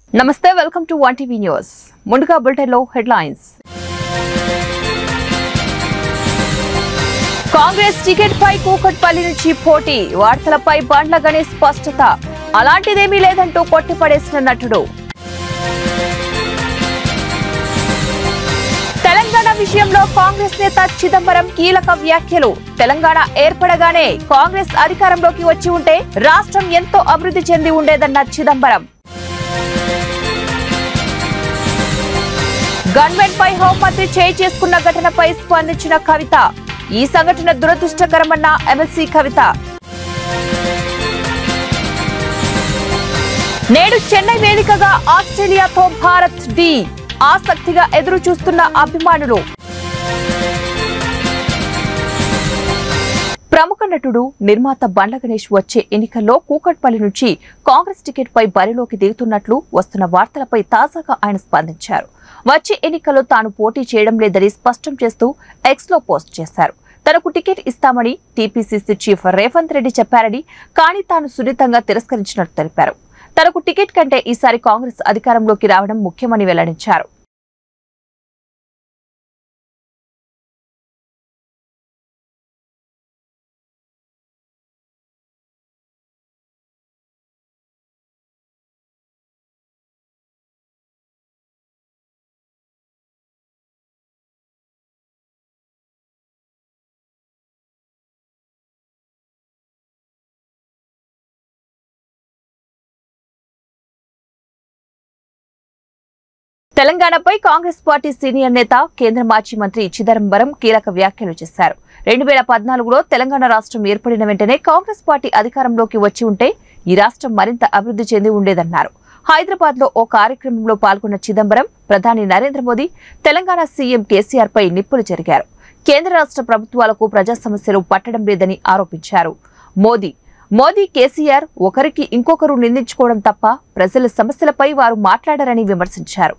నమస్తే welcome to one TV news ముందుగా bulletin లో హెడ్లైన్స్ కాంగ్రెస్ టికెట్ పై కూకట్పల్లి నుంచి పోటీ వార్తలపై బండ్ల గణేష్ స్పష్టత అలాంటిదేమీ లేదంటూ కొట్టిపడేసిన నటుడు తెలంగాణ విషయంలో కాంగ్రెస్ నేత చిదంబరం కీలక వ్యాఖ్యలు తెలంగాణ ఏర్పడగానే కాంగ్రెస్ అధికారంలోకి వచ్చి ఉంటే రాష్ట్రం ఎంతో అభివృద్ధి చెంది ఉండేదన్న చిదంబరం గన్మెన్ పై హోంమంత్రి చేయి చేసుకున్న ఘటనపై స్పందించిన కవిత ఈ సంఘటన దురదృష్టకరమన్న ఎమ్మెల్సీ కవిత నేడు చెన్నై వేదికగా ఆస్ట్రేలియాతో భారత్ డి ఆసక్తిగా ఎదురు చూస్తున్న అభిమానులు ప్రముఖ నటుడు నిర్మాత బండ్ల గణేష్ వచ్చే ఎన్నికల్లో కూకట్పల్లి నుంచి కాంగ్రెస్ టికెట్ పై బరిలోకి దిగుతున్నట్లు వస్తున్న వార్తలపై తాజాగా ఆయన స్పందించారు వచ్చే ఎన్నికల్లో తాను పోటీ చేయడం లేదని స్పష్టం చేస్తూ ఎక్స్ లో పోస్ట్ చేశారు తనకు టికెట్ ఇస్తామని టీపీసీసీ చీఫ్ రేవంత్ రెడ్డి చెప్పారని కానీ తాను సున్నితంగా తిరస్కరించినట్టు తెలిపారు తనకు టికెట్ కంటే ఈసారి కాంగ్రెస్ అధికారంలోకి రావడం ముఖ్యమని వెల్లడించారు తెలంగాణపై కాంగ్రెస్ పార్టీ సీనియర్ నేత కేంద్ర మాజీ మంత్రి చిదంబరం కీలక వ్యాఖ్యలు చేశారు రెండు వేల పద్నాలుగులో తెలంగాణ రాష్ట్రం ఏర్పడిన వెంటనే కాంగ్రెస్ పార్టీ అధికారంలోకి వచ్చి ఉంటే ఈ రాష్ట్రం మరింత అభివృద్ధి చెంది ఉండేదన్నారు హైదరాబాద్ లో ఓ కార్యక్రమంలో పాల్గొన్న చిదంబరం ప్రధాని నరేంద్ర మోదీ తెలంగాణ సీఎం కేసీఆర్ పై నిప్పులు జరిగారు కేంద్ర రాష్ట్ర ప్రభుత్వాలకు ప్రజా సమస్యలు పట్టడం లేదని ఆరోపించారు మోదీ మోదీ కేసీఆర్ ఒకరికి ఇంకొకరు నిందించుకోవడం తప్ప ప్రజల సమస్యలపై వారు మాట్లాడరని విమర్శించారు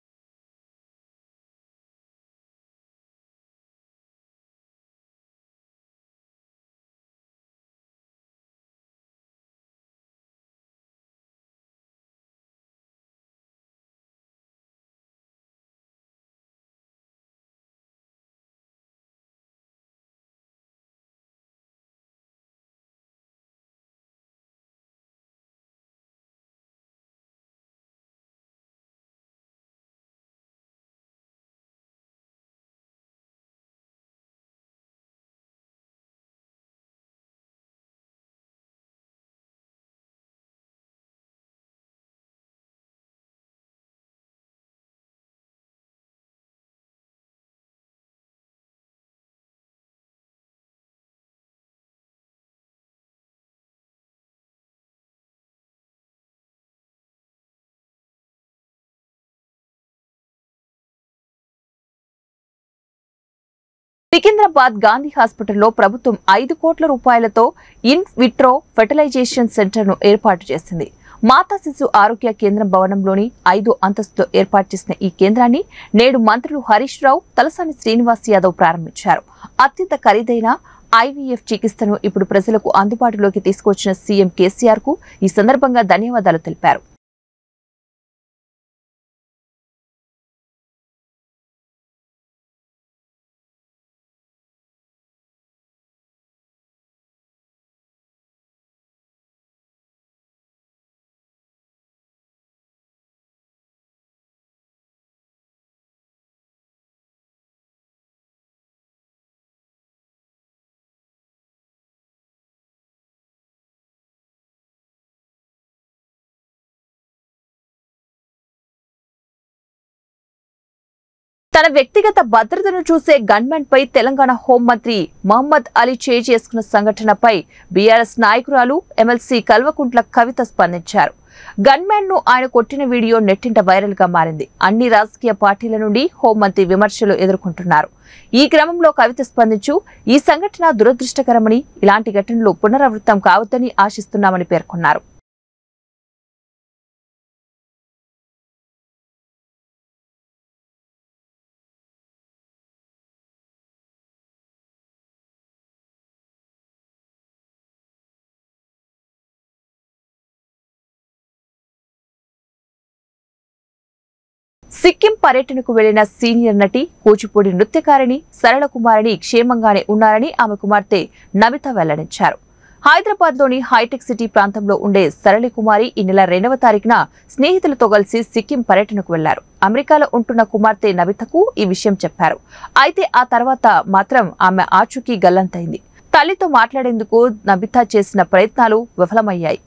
సికింద్రాబాద్ గాంధీ హాస్పిటల్లో ప్రభుత్వం ఐదు కోట్ల రూపాయలతో ఇన్ విట్రో ఫెర్టిలైజేషన్ సెంటర్ ను ఏర్పాటు చేసింది మాతా శిశు ఆరోగ్య కేంద్రం భవనంలోని ఐదు అంతస్తులో ఏర్పాటు చేసిన ఈ కేంద్రాన్ని నేడు మంత్రులు హరీష్ రావు తలసాని శ్రీనివాస్ యాదవ్ ప్రారంభించారు అత్యంత ఖరీదైన ఐవీఎఫ్ చికిత్సను ఇప్పుడు ప్రజలకు అందుబాటులోకి తీసుకొచ్చిన సీఎం కేసీఆర్ కు ఈ సందర్భంగా ధన్యవాదాలు తెలిపారు తన వ్యక్తిగత భద్రతను చూసే గన్మెన్ పై తెలంగాణ హోంమంత్రి మహమ్మద్ అలీ చేయి చేసుకున్న సంఘటనపై బీఆర్ఎస్ నాయకురాలు ఎమ్మెల్సీ కల్వకుంట్ల కవిత స్పందించారు గన్మెన్ ను ఆయన కొట్టిన వీడియో నెట్టింట వైరల్ గా మారింది అన్ని రాజకీయ పార్టీల నుండి హోంమంత్రి విమర్శలు ఎదుర్కొంటున్నారు ఈ క్రమంలో కవిత స్పందించు ఈ సంఘటన దురదృష్టకరమని ఇలాంటి ఘటనలు పునరావృతం కావద్దని ఆశిస్తున్నామని పేర్కొన్నారు సిక్కిం పర్యటనకు వెళ్లిన సీనియర్ నటి కూచిపూడి నృత్యకారిణి సరళ కుమారిని క్షేమంగానే ఉన్నారని ఆమె కుమార్తె నమిత వెల్లడించారు హైదరాబాద్ లోని హైటెక్ సిటీ ప్రాంతంలో ఉండే సరళి కుమారి ఈ నెల రెండవ తారీఖున స్నేహితులతో కలిసి సిక్కిం పర్యటనకు వెళ్లారు అమెరికాలో ఉంటున్న కుమార్తె నవితకు ఈ విషయం చెప్పారు అయితే ఆ తర్వాత మాత్రం ఆమె ఆచూకీ గల్లంతైంది తల్లితో మాట్లాడేందుకు నబిత చేసిన ప్రయత్నాలు విఫలమయ్యాయి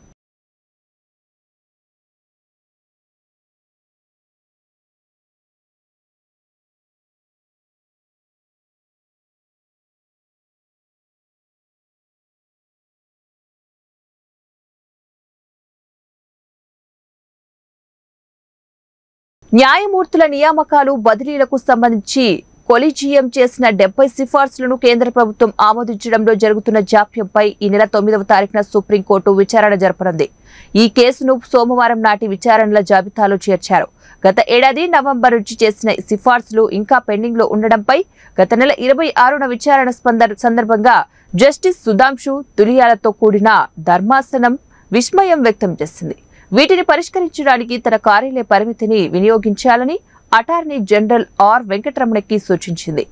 న్యాయమూర్తుల నియామకాలు బదిలీలకు సంబంధించి కొలిజియం చేసిన డెబ్బై సిఫార్సులను కేంద్ర ప్రభుత్వం ఆమోదించడంలో జరుగుతున్న జాప్యంపై ఈ నెల తొమ్మిదవ తారీఖున సుప్రీంకోర్టు విచారణ జరపనుంది ఈ కేసును సోమవారం నాటి విచారణల జాబితాలో చేర్చారు గత ఏడాది నవంబర్ నుంచి చేసిన సిఫార్సులు ఇంకా పెండింగ్ లో ఉండడంపై గత నెల ఇరవై ఆరున విచారణ స్పంద- సందర్భంగా జస్టిస్ సుధాంశు తులియాలతో కూడిన ధర్మాసనం విస్మయం వ్యక్తం చేసింది వీటిని పరిష్కరించడానికి తన కార్యాలయ పరిమితిని వినియోగించాలని అటార్నీ జనరల్ ఆర్ వెంకటరమణకి సూచించింది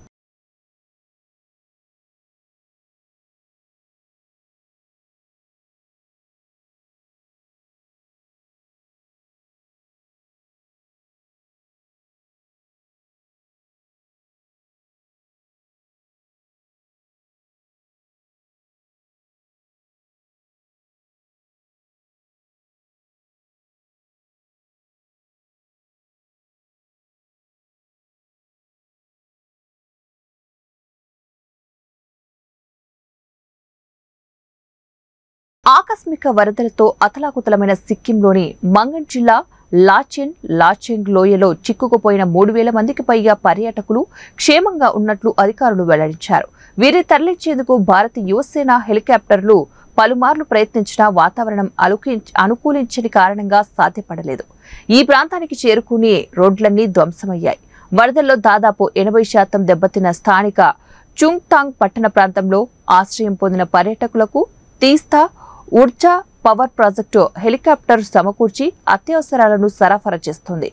ఆకస్మిక వరదలతో అతలాకుతలమైన సిక్కింలోని మంగన్ జిల్లా లాచెన్ లాచెంగ్ లోయలో చిక్కుకుపోయిన మూడు వేల మందికి పైగా పర్యాటకులు క్షేమంగా ఉన్నట్లు అధికారులు వెల్లడించారు వీరిని తరలించేందుకు భారత యువసేన హెలికాప్టర్లు పలుమార్లు ప్రయత్నించినా వాతావరణం అలుకి- అనుకూలించని కారణంగా సాధ్యపడలేదు ఈ ప్రాంతానికి చేరుకుని రోడ్లన్నీ ధ్వంసమయ్యాయి వరదల్లో దాదాపు ఎనభై శాతం దెబ్బతిన్న స్థానిక చుంగ్తాంగ్ పట్టణ ప్రాంతంలో ఆశ్రయం పొందిన పర్యాటకులకు తీస్తా ఉర్జా పవర్ ప్రాజెక్టు హెలికాప్టర్ సమకూర్చి అత్యవసరాలను సరఫరా చేస్తుంది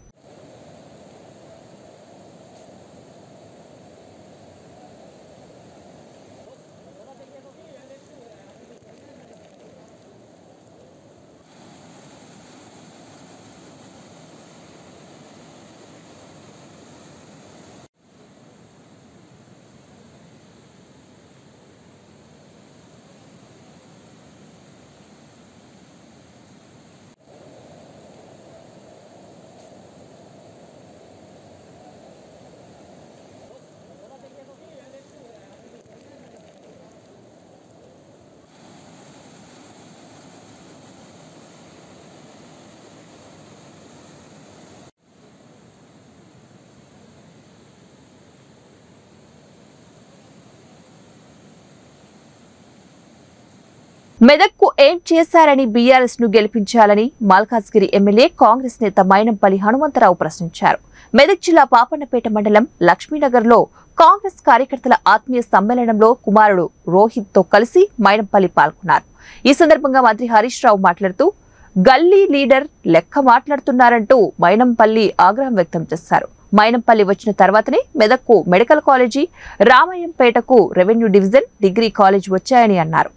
మెదక్కు ఏం చేశారని బీఆర్ఎస్ ను గెలిపించాలని మల్కాజ్గిరి ఎమ్మెల్యే కాంగ్రెస్ నేత మైనంపల్లి హనుమంతరావు ప్రశ్నించారు మెదక్ జిల్లా పాపన్నపేట మండలం లక్ష్మీనగర్ లో కాంగ్రెస్ కార్యకర్తల ఆత్మీయ సమ్మేళనంలో కుమారుడు రోహిత్ తో కలిసి మైనంపల్లి పాల్గొన్నారు ఈ సందర్భంగా మంత్రి హరీష్ రావు మాట్లాడుతూ గల్లీ లీడర్ లెక్క మాట్లాడుతున్నారంటూ మైనంపల్లి ఆగ్రహం వ్యక్తం చేశారు మైనంపల్లి వచ్చిన తర్వాతనే మెదక్కు మెడికల్ కాలేజీ రామయ్యంపేటకు రెవెన్యూ డివిజన్ డిగ్రీ కాలేజ్ వచ్చాయని అన్నారు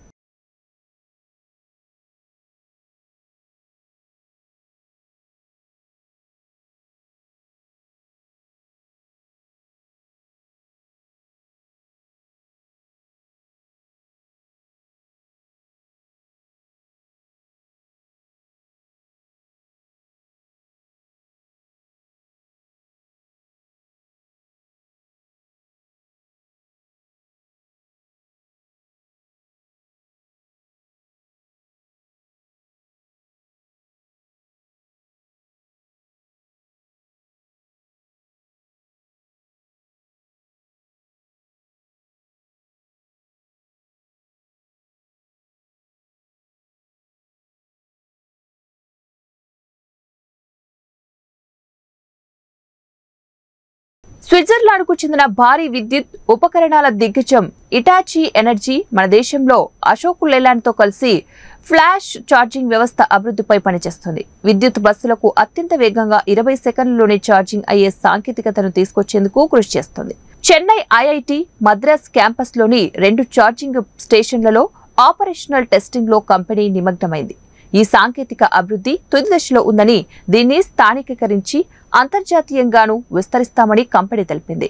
స్విట్జర్లాండ్ కు చెందిన భారీ విద్యుత్ ఉపకరణాల దిగ్గజం ఇటాచీ ఎనర్జీ మన దేశంలో అశోక్ లేలాండ్ తో కలిసి ఫ్లాష్ ఛార్జింగ్ వ్యవస్థ అభివృద్ధిపై పనిచేస్తుంది విద్యుత్ బస్సులకు అత్యంత వేగంగా ఇరవై సెకండ్లలోనే ఛార్జింగ్ అయ్యే సాంకేతికతను తీసుకొచ్చేందుకు కృషి చేస్తుంది చెన్నై ఐఐటి మద్రాస్ క్యాంపస్ లోని రెండు ఛార్జింగ్ స్టేషన్లలో ఆపరేషనల్ టెస్టింగ్ లో కంపెనీ నిమగ్నమైంది ఈ సాంకేతిక అభివృద్ధి తుది దశలో ఉందని దీన్ని స్థానికీకరించి అంతర్జాతీయంగానూ విస్తరిస్తామని కంపెనీ తెలిపింది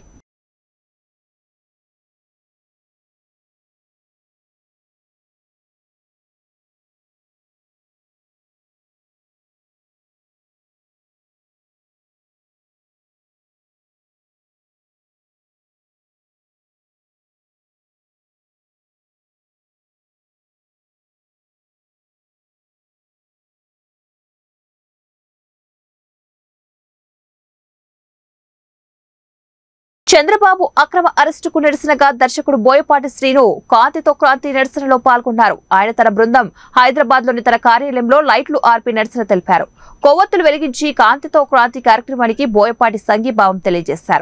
చంద్రబాబు అక్రమ అరెస్టుకు నిరసనగా దర్శకుడు బోయపాటి శ్రీను కాంతితో క్రాంతి నిరసనలో పాల్గొన్నారు ఆయన తన బృందం హైదరాబాద్ లోని తన కార్యాలయంలో లైట్లు ఆర్పి నిరసన తెలిపారు కొవ్వొత్తులు వెలిగించి కాంతితో క్రాంతి కార్యక్రమానికి బోయపాటి సంఘీభావం తెలియజేశారు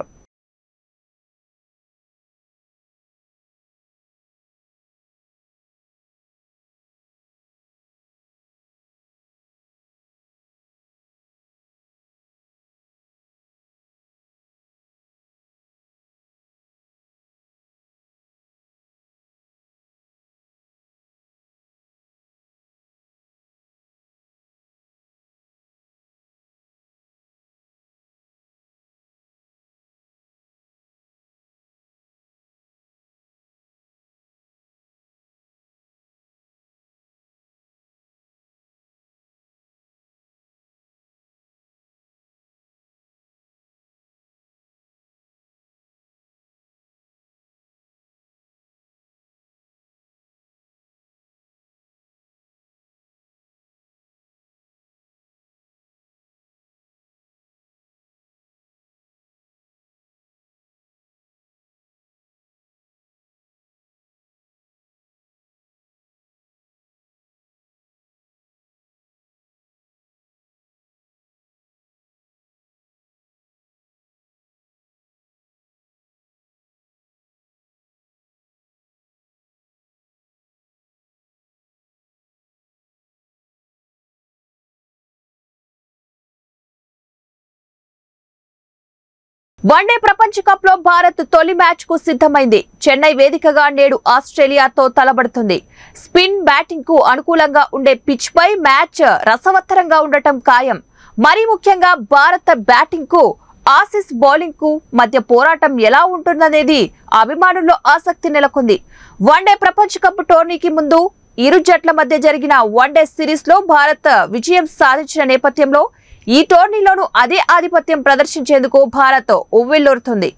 వన్డే ప్రపంచ కప్ లో భారత్ తొలి మ్యాచ్ కు సిద్ధమైంది చెన్నై వేదికగా నేడు ఆస్ట్రేలియాతో తలబడుతుంది స్పిన్ బ్యాటింగ్ కు అనుకూలంగా ఉండే పిచ్ పై మ్యాచ్ రసవత్తరంగా ఉండటం ఖాయం మరీ ముఖ్యంగా భారత బ్యాటింగ్ కు ఆసిస్ బౌలింగ్ కు మధ్య పోరాటం ఎలా ఉంటుందనేది అభిమానుల్లో ఆసక్తి నెలకొంది వన్డే ప్రపంచ కప్ టోర్నీకి ముందు ఇరు జట్ల మధ్య జరిగిన వన్డే సిరీస్ లో భారత్ విజయం సాధించిన నేపథ్యంలో ఈ టోర్నీలోనూ అదే ఆధిపత్యం ప్రదర్శించేందుకు భారత్ ఉవ్విల్లూరుతుంది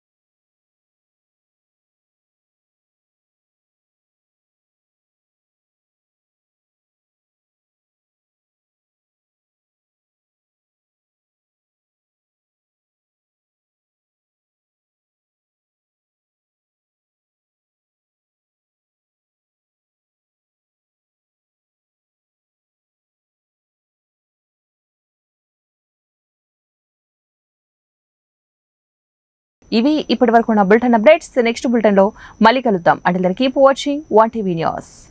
ఇవి ఇప్పటి వరకు ఉన్న బులెటిన్ అప్డేట్స్ నెక్స్ట్ బులెటిన్ లో మళ్ళీ కలుద్దాం అంటే keep watching one TV news